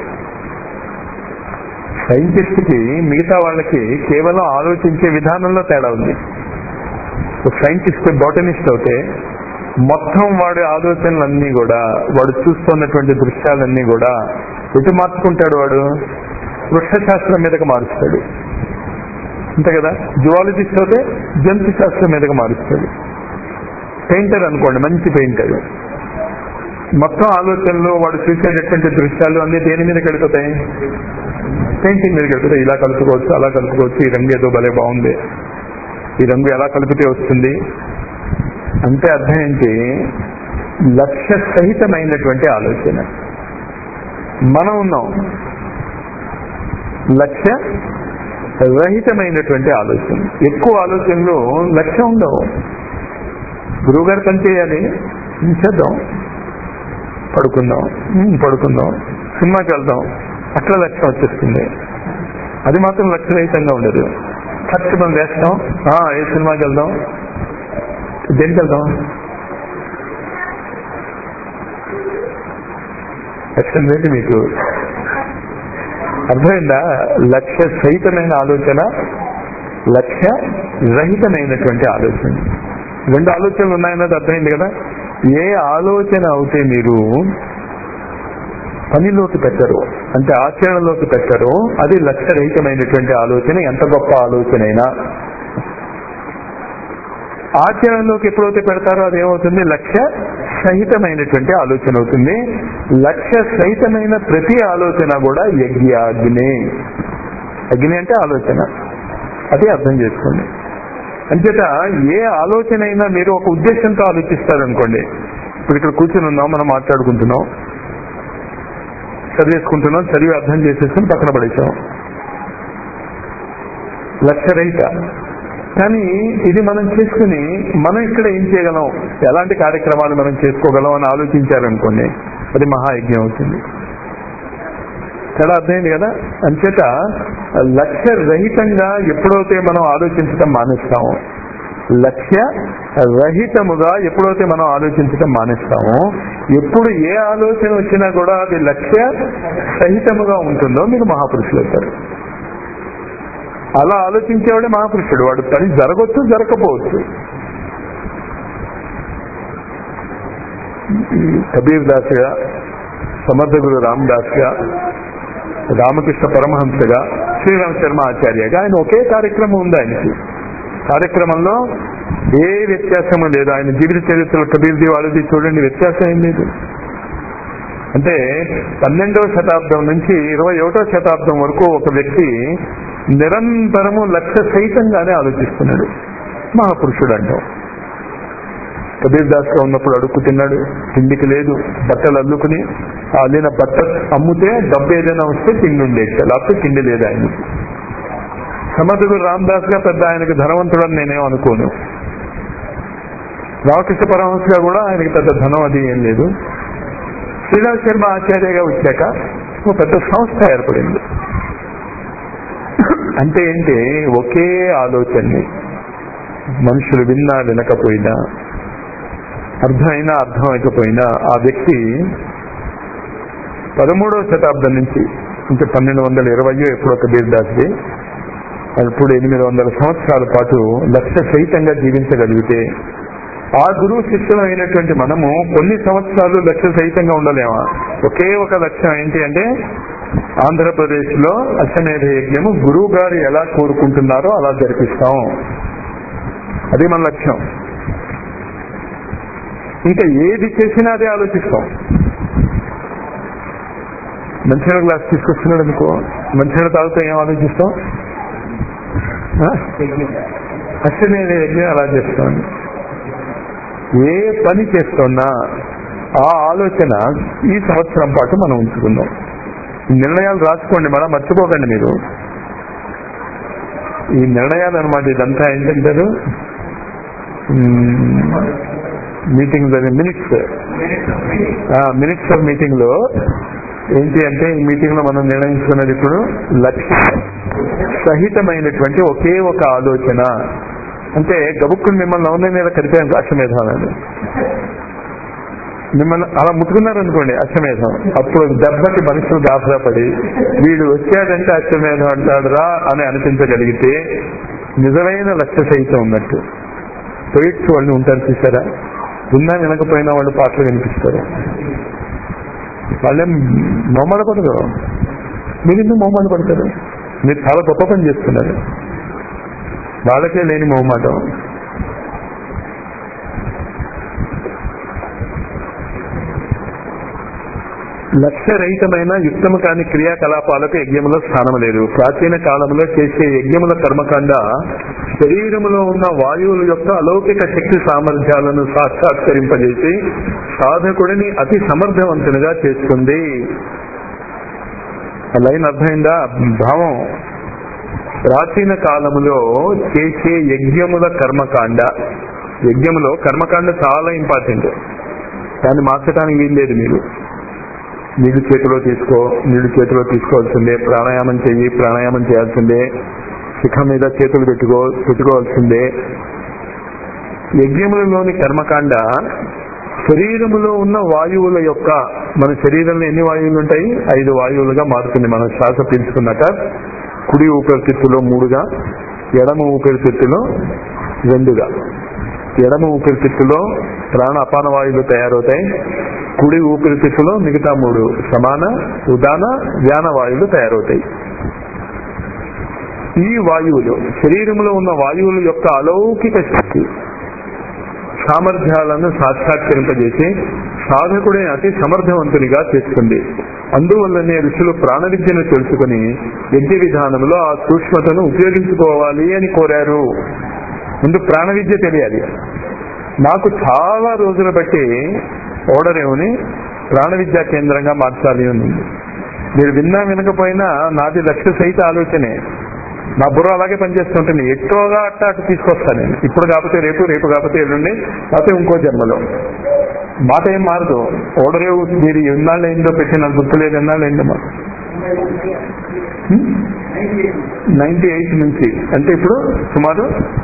సైంటిస్ట్ కి మిగతా వాళ్ళకి కేవలం ఆలోచించే విధానంలో తేడా ఉంది ఒక సైంటిస్ట్ బాటనిస్ట్ అవుతే మొత్తం వాడి ఆలోచనలన్నీ కూడా వాడు చూస్తున్నటువంటి దృశ్యాలన్నీ కూడా ఎటు మార్చుకుంటాడు వాడు వృక్షశాస్త్రం మీదకి మారుస్తాడు అంతే కదా జువాలజిస్ట్ అయితే జంతు శాస్త్రం మీదకి మారుస్తాడు పెయింటర్ అనుకోండి మంచి పెయింటర్ మొత్తం ఆలోచనలు వాడు చూసేటటువంటి దృశ్యాలు అన్ని దేని మీద గడుపుతాయి పెయింటింగ్ మీద గడుపుతాయి ఇలా కలుపుకోవచ్చు అలా కలుపుకోవచ్చు ఈ రంగు ఏదో భలే బాగుంది ఈ రంగు ఎలా కలిపితే వస్తుంది అంటే అర్థం ఏంటి లక్ష్య సహితమైనటువంటి ఆలోచన మనం ఉన్నాం లక్ష్య రహితమైనటువంటి ఆలోచన ఎక్కువ ఆలోచనలు లక్ష్యం ఉండవు గురువుగారు పని చేయాలి ఉం, చేద్దాం పడుకుందాం ఉం, పడుకుందాం సినిమాకి వెళ్దాం అట్లా లక్ష్యం వచ్చేస్తుంది అది మాత్రం లక్ష్యరహితంగా ఉండదు ఖర్చు మనం వేస్తాం ఆ, ఏ సినిమాకి వెళ్దాం దేనికి వెళ్దాం లక్ష్యం ఏంటి మీకు అర్థమైందా లక్ష్య సహితమైన ఆలోచన లక్ష్య రహితమైనటువంటి ఆలోచన రెండు ఆలోచనలు ఉన్నాయన్నది అర్థమైంది కదా ఏ ఆలోచన అవుతే మీరు పనిలోకి పెట్టరు అంటే ఆచరణలోకి పెట్టరు అది లక్ష్యరహితమైనటువంటి ఆలోచన ఎంత గొప్ప ఆలోచన అయినా ఆచరణలోకి ఎప్పుడైతే పెడతారో అది ఏమవుతుంది లక్ష్య సహితమైనటువంటి ఆలోచన అవుతుంది లక్ష్య సహితమైన ప్రతి ఆలోచన కూడా యజ్ఞాగ్ని అగ్ని అంటే ఆలోచన అది అర్థం చేసుకోండి అంచేత ఏ ఆలోచన అయినా మీరు ఒక ఉద్దేశంతో ఆలోచిస్తారనుకోండి ఇప్పుడు ఇక్కడ కూర్చుని ఉన్నాం మనం మాట్లాడుకుంటున్నాం చదివేసుకుంటున్నాం చదివి అర్థం చేసేసుకుని పక్కన పడేసాం లక్ష్యరహిత కానీ ఇది మనం చేసుకుని మనం ఇక్కడ ఏం చేయగలం ఎలాంటి కార్యక్రమాలు మనం చేసుకోగలం అని ఆలోచించారనుకోండి అది మహాయజ్ఞం అవుతుంది చాలా అర్థమైంది కదా అంచేత లక్ష్య రహితంగా ఎప్పుడైతే మనం ఆలోచించడం మానేస్తామో లక్ష్య రహితముగా ఎప్పుడైతే మనం ఆలోచించడం మానేస్తామో ఎప్పుడు ఏ ఆలోచన వచ్చినా కూడా అది లక్ష్య సహితముగా ఉంటుందో మీరు మహాపురుషులు అవుతారు అలా ఆలోచించేవాడే మహాపురుషుడు వాడు పని జరగవచ్చు జరగకపోవచ్చు కబీర్ దాస్గా సమర్థ గురు రామదాస్గా రామకృష్ణ పరమహంసగా శ్రీరామ శర్మ ఆచార్యగా ఆయన ఒకే కార్యక్రమం ఉంది ఆయనకి కార్యక్రమంలో ఏ వ్యత్యాసము లేదు ఆయన జీవిత చరిత్రలో కబీర్ది వాళ్ళది చూడండి వ్యత్యాసం ఏం లేదు అంటే పన్నెండవ శతాబ్దం నుంచి ఇరవై ఒకటో శతాబ్దం వరకు ఒక వ్యక్తి నిరంతరము లక్ష్య సహితంగానే ఆలోచిస్తున్నాడు మహాపురుషుడు అంటాం కబీర్ దాస్ గా ఉన్నప్పుడు అడుక్కు తిన్నాడు తిండికి లేదు బట్టలు అల్లుకుని ఆ అల్లిన బట్ట అమ్ముతే డబ్బు ఏదైనా వస్తే తిండి ఉండేది లేకపోతే తిండి లేదు ఆయనకి సమర్థుడు రామదాస్ గా పెద్ద ఆయనకు ధనవంతుడు అని నేనేం అనుకోను రామకృష్ణ పరమహంస గా కూడా ఆయనకి పెద్ద ధనం అది ఏం లేదు శ్రీరామ శర్మ ఆచార్యగా వచ్చాక ఒక పెద్ద సంస్థ ఏర్పడింది అంటే ఏంటి ఒకే ఆలోచనని మనుషులు విన్నా వినకపోయినా అర్థమైనా అర్థం అయికపోయినా ఆ వ్యక్తి పదమూడవ శతాబ్దం నుంచి ఇంకా పన్నెండు వందల ఇరవయో ఎప్పుడో కబీర్ దాస్ది ఇప్పుడు ఎనిమిది వందల సంవత్సరాల పాటు లక్ష్య సహితంగా జీవించగలిగితే ఆ గురువు శిష్యులు అయినటువంటి మనము కొన్ని సంవత్సరాలు లక్ష్య సహితంగా ఉండలేమా ఒకే ఒక లక్ష్యం ఏంటి అంటే ఆంధ్రప్రదేశ్ లో అశ్వమేధ యజ్ఞము గురువు గారు ఎలా కోరుకుంటున్నారో అలా జరిపిస్తాం అది మన లక్ష్యం ఇంకా ఏది చేసినా అదే ఆలోచిస్తాం మంచినీళ్ళ గ్లాస్ తీసుకొస్తున్నాడు అనుకో మంచినీళ్ళ తాగుతూ ఏం ఆలోచిస్తాం ఆ? అశ్వమేధ యజ్ఞం అలా చేస్తాం ఏ పని చేస్తున్నా ఆ ఆలోచన ఈ సంవత్సరం పాటు మనం ఉంచుకుందాం ఈ నిర్ణయాలు రాసుకోండి మనం మర్చిపోకండి మీరు ఈ నిర్ణయాలు అనమాట ఇదంతా ఏంటంటారు meeting minutes minutes of meeting లో ఏంటి అంటే ఈ మీటింగ్ లో మనం నిర్ణయించుకున్నది ఇప్పుడు లక్ష్య సహితమైనటువంటి ఒకే ఒక ఆలోచన అంటే గబుక్కుని మిమ్మల్ని నవనే మీద కరిపాను అశ్వమేధాలను మిమ్మల్ని అలా ముట్టుకున్నారనుకోండి అశ్వమేధం అప్పుడు దెబ్బకి మనుషులు దాసరాపడి వీడు వచ్చాడంటే అశ్వమేధం అంటాడురా అని అనిపించగలిగితే నిజమైన లక్ష్య సహితం ఉన్నట్టు పొయిట్స్ వాళ్ళు ఉంటారు చూసారా విన్నా వినకపోయినా వాళ్ళు పాటలు వినిపిస్తారు వాళ్ళేం మొమ్మడ పడదు మీరు ఎందుకు మొమ్మడ పడతారు మీరు చాలా గొప్ప పని చేస్తున్నారు వాళ్ళకే లేని మొహమాటం లక్ష్యరహితమైన యుక్తము కాని క్రియాకలాపాలకు యజ్ఞములో స్థానం లేదు ప్రాచీన కాలంలో చేసే యజ్ఞముల కర్మకాండ శరీరములో ఉన్న వాయువుల యొక్క అలౌకిక శక్తి సామర్థ్యాలను సాక్షాత్కరింపజేసి సాధకుడిని అతి సమర్థవంతునిగా చేస్తుంది ఆ లైన్ అర్థమైందా భావం ప్రాచీన కాలములో చేసే యజ్ఞముల కర్మకాండ యజ్ఞములో కర్మకాండ చాలా ఇంపార్టెంట్ దాన్ని మార్చడానికి వీల్లేదు మీరు నీళ్లు చేతిలో తీసుకో నీళ్లు చేతిలో తీసుకోవాల్సిందే ప్రాణాయామం చెయ్యి ప్రాణాయామం చేయాల్సిందే శిఖ మీద చేతులు పెట్టుకో పెట్టుకోవాల్సిందే యజ్ఞములలోని కర్మకాండ శరీరములో ఉన్న వాయువుల యొక్క మన శరీరంలో ఎన్ని వాయువులు ఉంటాయి ఐదు వాయువులుగా మారుతుంది మనం శ్వాస పీల్చుకున్నాక కుడి ఊపిరితిత్తులో మూడుగా ఎడమ ఊపిరితిత్తులో రెండుగా ఎడమ ఊపిరితిత్తులో ప్రాణ అపాన వాయువులు తయారవుతాయి కుడి ఊపిరితిత్తులో మిగతా మూడు సమాన ఉదాన వ్యాన వాయువులు తయారవుతాయి ఈ వాయువులు శరీరంలో ఉన్న వాయువుల యొక్క అలౌకిక శక్తి సామర్థ్యాలను సాక్షాత్కరింపజేసి సాధకుడే అతి సమర్థవంతునిగా చేస్తుంది అందువల్లనే ఋషులు ప్రాణ విద్యను తెలుసుకుని యజ్ఞ విధానంలో ఆ సూక్ష్మతను ఉపయోగించుకోవాలి అని కోరారు ముందు ప్రాణ విద్య తెలియాలి నాకు చాలా రోజులు బట్టి ఓడరేవుని ప్రాణ విద్యా కేంద్రంగా మార్చాలి అని మీరు విన్నా వినకపోయినా నాది లక్ష్య సహిత ఆలోచనే నా బుర్ర అలాగే పనిచేస్తుంటుంది ఎక్కువగా అట్ట అటు తీసుకొస్తాను నేను ఇప్పుడు కాకపోతే రేపు రేపు కాకపోతే ఎల్లుండి కాకపోతే ఇంకో జన్మలో మాట ఏం మారదు ఓడరేవు మీరు ఎన్నాళ్ళు అయిందో పెట్టి నాకు గుర్తులేదు ఎన్నాళ్ళు అయిందో మాకు నైన్టీ ఎయిట్ నుంచి అంటే ఇప్పుడు సుమారు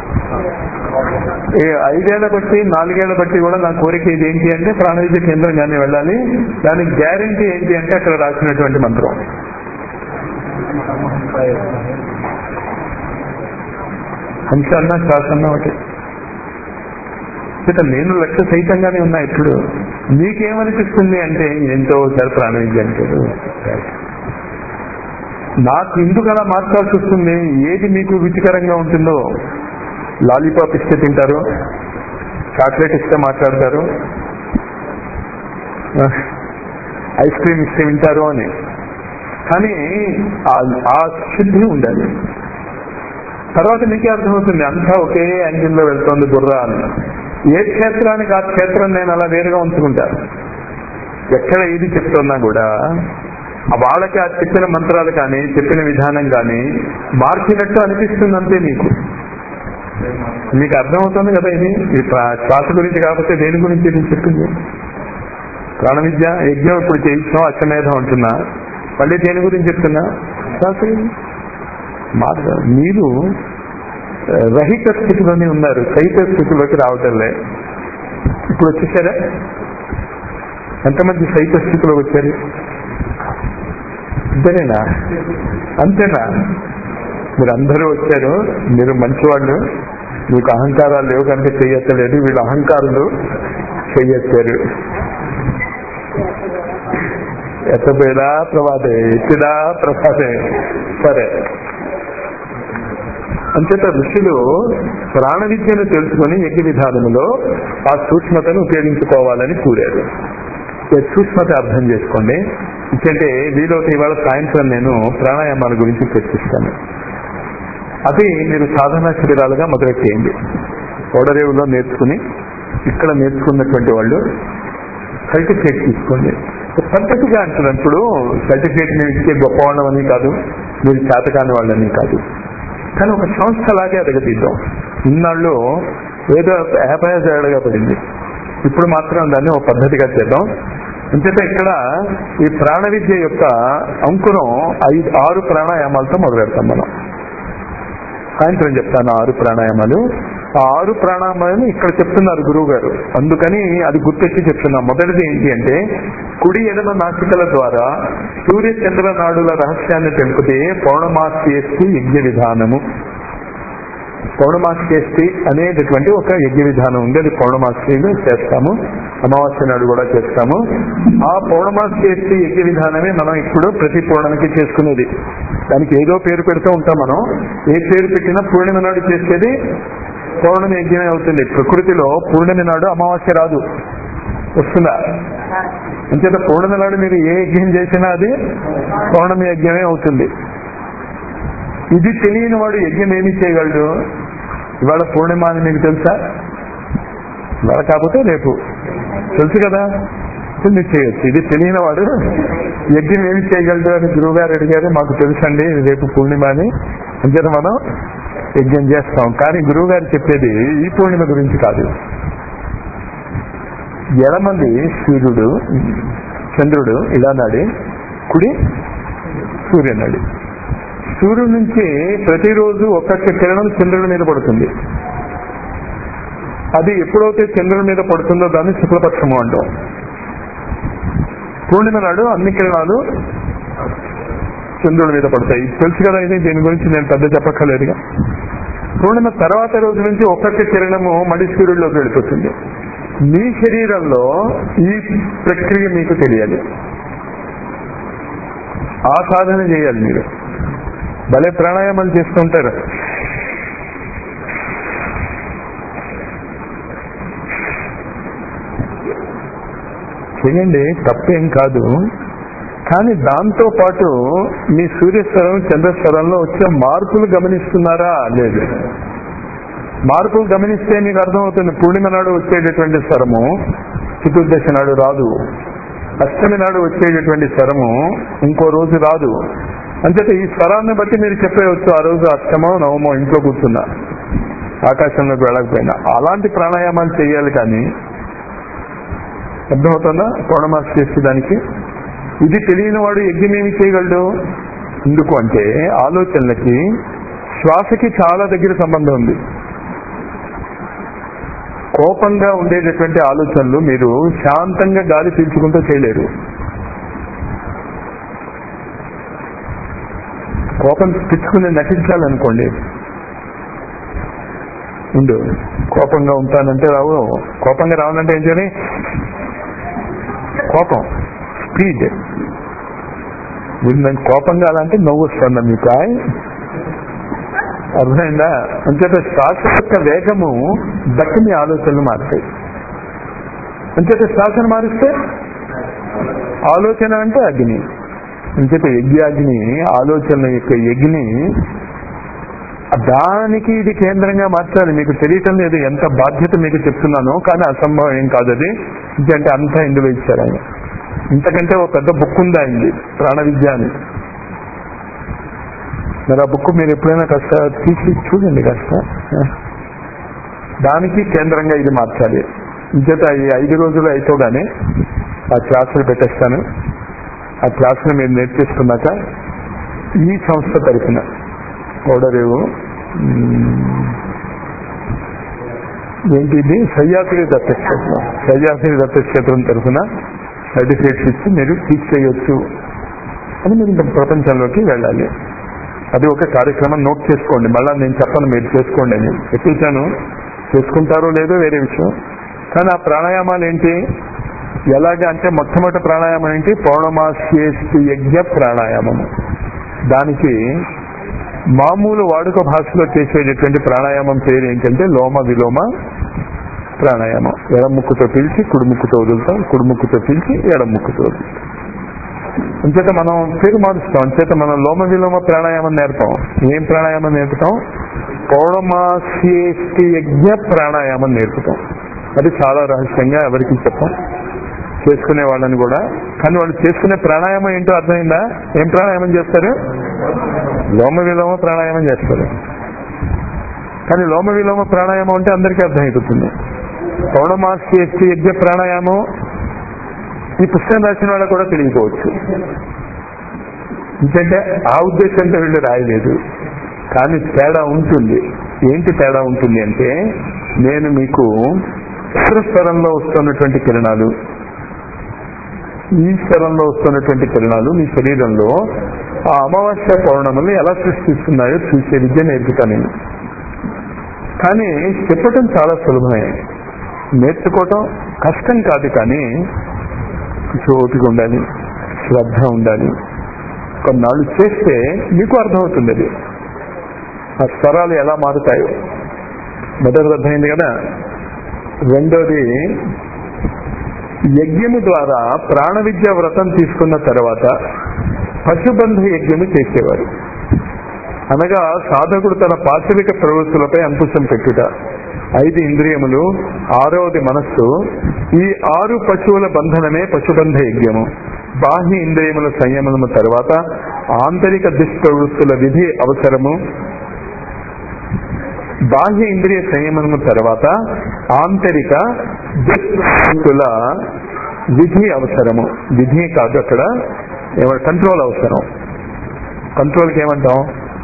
ఏ ఐదేళ్ల బట్టి నాలుగేళ్ల బట్టి కూడా నా కోరిక ఇది ఏంటి అంటే ప్రాణవిద్య కేంద్రంగానే వెళ్ళాలి దానికి గ్యారంటీ ఏంటి అంటే అక్కడ రాసినటువంటి మంత్రం హంస అన్నా శ్వాస అన్నా ఒకటి ఇక నేను లక్ష్య సహితంగానే ఉన్నా ఇప్పుడు మీకేమనిపిస్తుంది అంటే ఏంటో ఒకసారి ప్రాణవిద్య అంటారు నాకు ఎందుకు అలా మార్చాల్సి వస్తుంది ఏది మీకు రుచికరంగా ఉంటుందో లాలీపాప్ ఇస్తే తింటారు చాక్లెట్ ఇస్తే మాట్లాడతారు ఐస్ క్రీమ్ ఇస్తే వింటారు అని కానీ ఆ- ఆ శుద్ధి ఉండాలి తర్వాత మీకే అర్థమవుతుంది అంతా ఒకే యాంగిల్లో వెళ్తోంది బుర్ర అని ఏ క్షేత్రానికి ఆ క్షేత్రం నేను అలా వేరుగా ఉంచుకుంటాను ఎక్కడ ఏది చెప్తున్నా కూడా ఆ వాళ్ళకి ఆ చెప్పిన మంత్రాలు కానీ చెప్పిన విధానం కానీ మార్చినట్టు అనిపిస్తుంది అంతే మీకు మీకు అర్థమవుతుంది కదా ఇది ఈ ప్రా- శ్వాస గురించి కాకపోతే దేని గురించి నేను చెప్పింది ప్రాణ విద్య యజ్ఞం ఇప్పుడు చేయించాం అశ్వమేధం అంటున్నా మళ్ళీ దేని గురించి చెప్తున్నా శ్వాస గురించి. మాట మీరు ఆ, రహిత స్థితిలోనే ఉన్నారు సహిత స్థితిలోకి రావటంలే ఇప్పుడు వచ్చేసారా ఎంతమంది సహిత స్థితిలోకి వచ్చారు ఇద్దరేనా అంతేనా మీరు అందరూ వచ్చారు మీరు మంచివాళ్ళు మీకు అహంకారాలు లేవు కనుక చెయ్యట్లేదు వీళ్ళు అహంకారులు చెయ్యొచ్చారు ఎత్తపోయినా ప్రమాదే ఎత్తినా ప్రమాదే సరే అంచేత ఋషులు ప్రాణ విద్యను తెలుసుకుని యజ్ఞ విధానములో ఆ సూక్ష్మతను ఉపయోగించుకోవాలని కోరారు ఈ సూక్ష్మత అర్థం చేసుకోండి ఎందుకంటే వీలైతే ఇవాళ సాయంత్రం నేను ప్రాణాయామాల గురించి చర్చిస్తాను అది మీరు సాధనా శరీరాలుగా మొదలెట్టేయండి ఓడరేవులో నేర్చుకుని ఇక్కడ నేర్చుకున్నటువంటి వాళ్ళు సర్టిఫికేట్ తీసుకోండి పద్ధతిగా అంటున్నాను ఇప్పుడు సర్టిఫికేట్ మేము ఇచ్చే గొప్పవాళ్ళం అని కాదు మీరు చేతకాని వాళ్ళని కాదు కానీ ఒక సంస్థ లాగే అడగదిద్దాం ఇన్నాళ్ళు ఏదో యాపాయజాడుగా పడింది ఇప్పుడు మాత్రం దాన్ని ఒక పద్ధతిగా చేద్దాం అంచేత ఇక్కడ ఈ ప్రాణ విద్య యొక్క అంకురం ఐదు ఆరు ప్రాణాయామాలతో మొదలు పెడతాం మనం సాయంత్రం చెప్తాను ఆరు ప్రాణాయామాలు ఆ ఆరు ప్రాణాయామాలు ఇక్కడ చెప్తున్నారు గురువు గారు అందుకని అది గుర్తెచ్చి చెప్తున్నా మొదటిది ఏంటి అంటే కుడి ఎడమ నాసికల ద్వారా సూర్య చంద్ర నాడుల రహస్యాన్ని తెలుపుతే పౌర్ణమాసి యజ్ఞ విధానము పౌర్ణమాస్కేష్టి అనేటటువంటి ఒక యజ్ఞ విధానం ఉంది అది పౌర్ణమాస్టిలో చేస్తాము అమావాస్య నాడు కూడా చేస్తాము ఆ పౌర్ణమాస్కేష్టి యజ్ఞ విధానమే మనం ఇప్పుడు ప్రతి పౌర్ణమికి చేసుకునేది దానికి ఏదో పేరు పెడుతూ ఉంటాం మనం ఏ పేరు పెట్టినా పూర్ణిమ నాడు చేసేది పౌర్ణమి యజ్ఞమే అవుతుంది ప్రకృతిలో పూర్ణిమ నాడు అమావాస్య రాదు వస్తుందా అంచేత పౌర్ణమి నాడు మీరు ఏ యజ్ఞం చేసినా అది పౌర్ణమి యజ్ఞమే అవుతుంది ఇది తెలియని వాడు యజ్ఞం ఏమి చేయగలడు ఇవాళ పూర్ణిమ అని మీకు తెలుసా ఇవాళ కాకపోతే రేపు తెలుసు కదా మీరు చేయొచ్చు ఇది తెలియని వాడు యజ్ఞం ఏమి చేయగలడు అని గురువు గారు అడిగారు మాకు తెలుసండి రేపు పూర్ణిమ అని అంచేత మనం యజ్ఞం చేస్తాం కానీ గురువు గారు చెప్పేది ఈ పూర్ణిమ గురించి కాదు ఎడమంది సూర్యుడు చంద్రుడు ఇలా నాడి కుడి సూర్యనాడి సూర్యుడి నుంచి ప్రతిరోజు ఒక్కొక్క కిరణం చంద్రుడి మీద పడుతుంది అది ఎప్పుడైతే చంద్రుడి మీద పడుతుందో దాన్ని శుక్లపక్షము అంటాం పూర్ణిమ నాడు అన్ని కిరణాలు చంద్రుడి మీద పడతాయి తెలుసు కదా ఇది దీని గురించి నేను పెద్ద చెప్పక్కర్లేదుగా పూర్ణిమ తర్వాత రోజు నుంచి ఒక్కొక్క కిరణము మడి సూర్యుడిలోకి వెళ్ళిపోతుంది మీ శరీరంలో ఈ ప్రక్రియ మీకు తెలియాలి ఆ సాధన చేయాలి మీరు భలే ప్రాణాయామాలు చేస్తుంటారు చేయండి తప్పేం కాదు కానీ దాంతో పాటు మీ సూర్యస్వరం చంద్రస్వరంలో వచ్చే మార్పులు గమనిస్తున్నారా లేదు మార్పులు గమనిస్తే మీకు అర్థమవుతుంది పూర్ణిమ నాడు వచ్చేటటువంటి స్వరము చతుర్దశి నాడు రాదు అష్టమి నాడు వచ్చేటటువంటి స్వరము ఇంకో రోజు రాదు అంచేత ఈ స్వరాన్ని బట్టి మీరు చెప్పేయచ్చు ఆ రోజు అష్టమో నవమో ఇంట్లో కూర్చున్నా ఆకాశంలోకి వెళ్ళకపోయినా అలాంటి ప్రాణాయామాలు చేయాలి కానీ అర్థమవుతుందా పౌర్ణమాసి చేసే దానికి ఇది తెలియని వాడు యజ్ఞం ఏమి చేయగలడు ఎందుకు అంటే ఆలోచనలకి శ్వాసకి చాలా దగ్గర సంబంధం ఉంది కోపంగా ఉండేటటువంటి ఆలోచనలు మీరు శాంతంగా గాలి పీల్చుకుంటూ చేయలేరు కోపం తెచ్చుకుని నటించాలనుకోండి ఉండు కోపంగా ఉంటానంటే రావు కోపంగా రావాలంటే ఏం చేయాలి కోపం స్పీడ్ మీరు నేను కోపంగా అలాంటి నవ్వు వస్తుందా మీకు ఆయ్? అర్థమైందా అంచేత శ్వాస యొక్క వేగము బట్టి మీ ఆలోచనలు మారుతాయి అంచేత శ్వాసను మారిస్తే ఆలోచన అంటే అగ్ని అంచేత యజ్ఞాగ్ని ఆలోచన యొక్క యజ్ఞి దానికి ఇది కేంద్రంగా మార్చాలి మీకు తెలియటం లేదు ఎంత బాధ్యత మీకు చెప్తున్నానో కానీ అసంభవం ఏం కాదు అది అంటే అంతా ఇందులో ఇచ్చారు ఆయన ఇంతకంటే ఒక పెద్ద బుక్ ఉందా అయింది ప్రాణ విద్య అని మరి ఆ బుక్ మీరు ఎప్పుడైనా కాస్త తీసి చూడండి కాస్త దానికి కేంద్రంగా ఇది మార్చాలి ఇంచేత ఈ ఐదు రోజులు అయిపోగానే ఆ క్లాసులు పెట్టేస్తాను ఆ క్లాసులు మీరు నేర్చేసుకున్నాక ఈ సంస్థ తరఫున ఓడరేవు ఏంటి ఇది సయ్యాత్రి దత్తక్షేత్రం సయ్యాత్రి దత్తక్షేత్రం తరఫున సర్టిఫికేట్స్ ఇచ్చి మీరు టీచ్ చేయొచ్చు అని మీరు ఇంకా ప్రపంచంలోకి వెళ్ళాలి అది ఒక కార్యక్రమం నోట్ చేసుకోండి మళ్ళా నేను చెప్పను మీరు చేసుకోండి అని చెప్పించాను చేసుకుంటారో లేదో వేరే విషయం కానీ ఆ ప్రాణాయామాలు ఏంటి ఎలాగ అంటే మొట్టమొదటి ప్రాణాయామం ఏంటి పౌర్ణమాస్యేష్టి యజ్ఞ ప్రాణాయామము దానికి మామూలు వాడుక భాషలో చేసేటటువంటి ప్రాణాయామం పేరు ఏంటంటే లోమ విలోమ ప్రాణాయామం ఎడముక్కుతో పిలిచి కుడిముక్కుతో వదులుతాం కుడిముక్కుతో పిలిచి ఎడముక్కుతో వదులుతాం అంచేత మనం పేరు మారుస్తాం అంచేత మనం లోమ విలోమ ప్రాణాయామం నేర్పాం ఏం ప్రాణాయామం నేర్పుతాం పౌర్ణమాస్యేష్టి యజ్ఞ ప్రాణాయామం నేర్పుతాం అది చాలా రహస్యంగా ఎవరికి చెప్పాం చేసుకునే వాళ్ళని కూడా కానీ వాళ్ళు చేసుకునే ప్రాణాయామం ఏంటో అర్థమైందా ఏం ప్రాణాయామం చేస్తారు లోమ విలోమ ప్రాణాయామం చేస్తారు కానీ లోమ విలోమ ప్రాణాయామం అంటే అందరికీ అర్థమైపోతుంది పౌర్ణమాస్యేష్టి యజ్ఞ ప్రాణాయామం ఈ పుస్తకం రాసిన వాళ్ళకు కూడా తెలియకపోవచ్చు ఎందుకంటే ఆ ఉద్దేశంతో వీళ్ళు రాయలేదు కానీ తేడా ఉంటుంది ఏంటి తేడా ఉంటుంది అంటే నేను మీకు స్వరంలో వస్తున్నటువంటి కిరణాలు ఈ స్వరంలో వస్తున్నటువంటి కిరణాలు మీ శరీరంలో ఆ అమావాస్య పౌర్ణములు ఎలా సృష్టిస్తున్నాయో చూసే విద్య నేర్పుతా నేను కానీ చెప్పటం చాలా సులభమే నేర్చుకోవటం కష్టం కాదు కానీ కొంచెం ఓపిక ఉండాలి శ్రద్ధ ఉండాలి కొన్నాళ్ళు చేస్తే మీకు అర్థమవుతుంది అది ఆ స్వరాలు ఎలా మారుతాయో మొదటి అర్థమైంది కదా రెండోది యజ్ఞము ద్వారా ప్రాణ విద్య వ్రతం తీసుకున్న తర్వాత పశుబంధ యజ్ఞము చేసేవారు అనగా సాధకుడు తన పాశవిక ప్రవృత్తులపై అంకుశం పెట్టుట ఐదు ఇంద్రియములు ఆరవది మనస్సు ఈ ఆరు పశువుల బంధనమే పశుబంధ యజ్ఞము బాహ్య ఇంద్రియముల సంయమనము తర్వాత ఆంతరిక దుష్ప్రవృత్తుల విధి అవసరము బాహ్య ఇంద్రియ సంయమనము తర్వాత ఆంతరిక దుష్ప్రవృత్తుల విధి అవసరము విధి కాదు అక్కడ ఏమంటే కంట్రోల్ అవసరం కంట్రోల్కి ఏమంటాం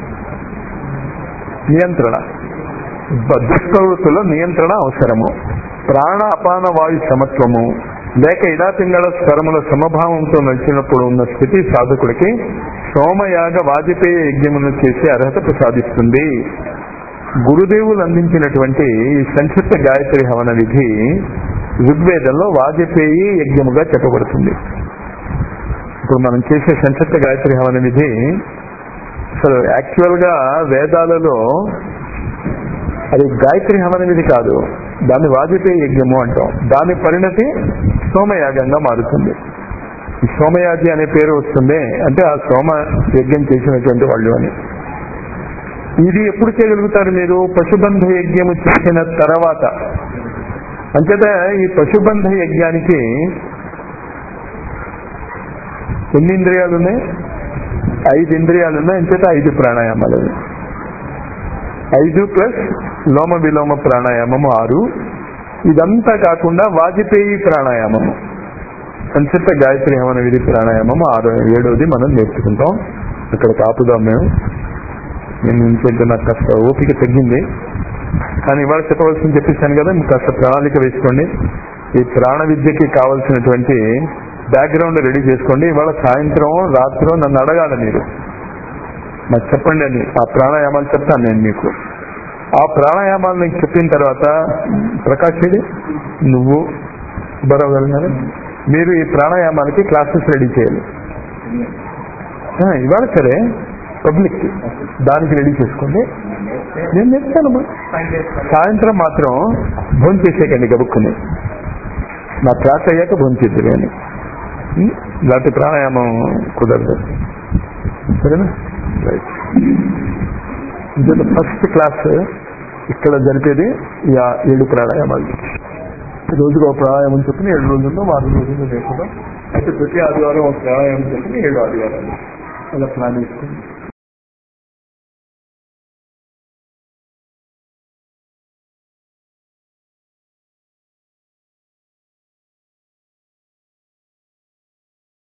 నియంత్రణ బ- దుష్ప్రవృత్తుల నియంత్రణ అవసరము ప్రాణ అపాన వాయు సమత్వము లేక ఇడాపింగళ స్వరముల సమభావంతో నడిచినప్పుడు ఉన్న స్థితి సాధకుడికి సోమయాగ వాజపేయ యజ్ఞమును చేసే అర్హత ప్రసాదిస్తుంది గురుదేవులు అందించినటువంటి ఈ సంక్షిప్త గాయత్రి హవన విధి ఋగ్వేదంలో వాజపేయి యజ్ఞముగా చెప్పబడుతుంది ఇప్పుడు మనం చేసే సంక్షిప్త గాయత్రి హవన విధి అసలు యాక్చువల్ గా వేదాలలో అది గాయత్రి హవన విధి కాదు దాన్ని వాజపేయి యజ్ఞము అంటాం దాని పరిణతి సోమయాగంగా మారుతుంది ఈ సోమయాజి అనే పేరు వస్తుంది అంటే ఆ సోమ యజ్ఞం చేసినటువంటి వాళ్ళు అని ఇది ఎప్పుడు చేయగలుగుతారు మీరు పశుబంధ యజ్ఞము చేసిన తర్వాత అంచేత ఈ పశుబంధ యజ్ఞానికి ఎన్ని ఇంద్రియాలు ఉన్నాయి ఐదు ఇంద్రియాలు ఉన్నాయి అంచేత ఐదు ప్రాణాయామాలు అవి. ఐదు ప్లస్ లోమ విలోమ ప్రాణాయామము ఆరు ఇదంతా కాకుండా వాజపేయి ప్రాణాయామము సంచిత గాయత్రి హవన విధి ప్రాణాయామము ఆరు ఏడవది మనం నేర్చుకుంటాం ఇక్కడ ఆపుదాం మేము నేను ఇంకేంటో నాకు కాస్త ఓపిక తగ్గింది కానీ ఇవాళ చెప్పవలసింది చెప్పేశాను కదా మీకు కాస్త ప్రణాళిక వేసుకోండి ఈ ప్రాణ విద్యకి కావలసినటువంటి బ్యాక్గ్రౌండ్ రెడీ చేసుకోండి ఇవాళ సాయంత్రం రాత్రి నన్ను అడగాలి మీరు నాకు చెప్పండి అని ఆ ప్రాణాయామాలు చెప్తాను నేను మీకు ఆ ప్రాణాయామాలు నీకు చెప్పిన తర్వాత ప్రకాష్ రెడ్డి నువ్వు సుబ్బారావు గారు ఉన్నారు. మీరు ఈ ప్రాణాయామాలకి క్లాసెస్ రెడీ చేయాలి ఆ, ఇవాళ సరే పబ్లిక్ దానికి రెడీ చేసుకోండి నేను చెప్తాను సాయంత్రం మాత్రం భోజనం చేసేకండి గబుక్కుని నా క్లాస్ అయ్యాక భోజనం చేద్దరు కానీ ఉం? ఇలాంటి ప్రాణాయామం కుదరదు సరేనా రైట్ ఫస్ట్ క్లాస్ ఇక్కడ జరిపేది ఈ ఆ ఏడు ప్రాణాయామాలు రోజుకు ఒక ప్రాణాయామం చెప్పిన ఏడు రోజుల్లో వారం రోజుల్లో లేకుండా అయితే ప్రతి ఆదివారం ఒక ప్రాణాయామం చెప్పిన ఏడు ఆదివారాలు అలా ప్లాన్ చేసుకోండి